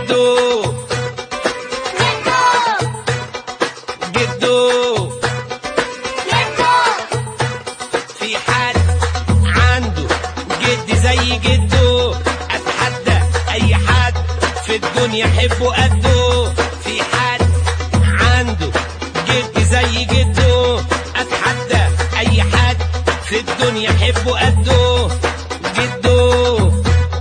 جدو جدو في حد عنده جد زي جدو اتحدى اي حد في الدنيا يحبه قده في حد عنده جد زي جدو اتحدى اي حد في الدنيا يحبه قده جدو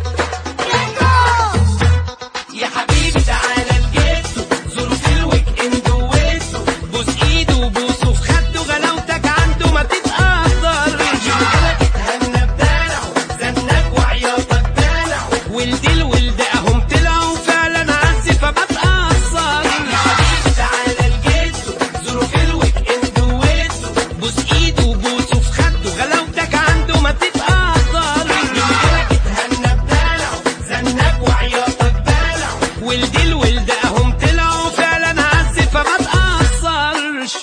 يا حبيبي تعالى لجده زوره في الويك اند وويسه بوس ايده وبوسه في خده غلاوتك عنده ما تتقدرش اتهنى بدلعه زنك وعياطك دلعه والديل والدقهم طلعوا فعلا عزي فما تأثرش يا حبيبي تعالى لجده زوره في الويك اند وويسه بوس ايده وبوسه في خده غلاوتك عنده ما تتقدرش اتهنى بدلعه زنك وعياطك دلعه والديل والدقهم طلعوا فعلا عزي فما تأثرش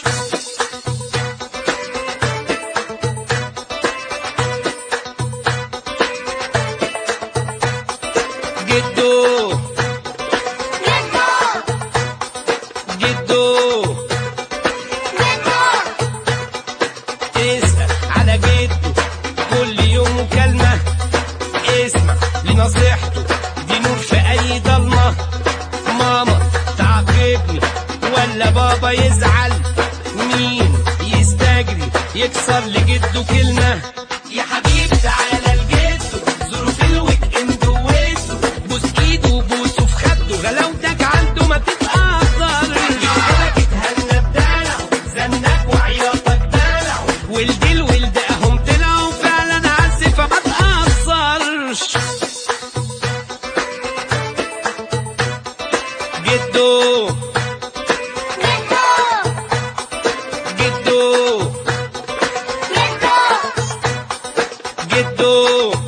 جدو جدو اسأل على جده كل يوم مكالمة اسمع لنصيحته دي نور في أي ضلمة ماما تعاقبني ولا بابا يزعل مين يستجري يكسر لجده كلمة يا حبيبي تعالى لجده زوره في الويك اند وويسه بوس ايده وبوسه في خده غلاوتك عنده ما تتقدر اتهنى بدلعه زنك وعياطك دلعه والديل والدقهم طلعوا فعلا عزي فما تأثرش جدو جدو جدو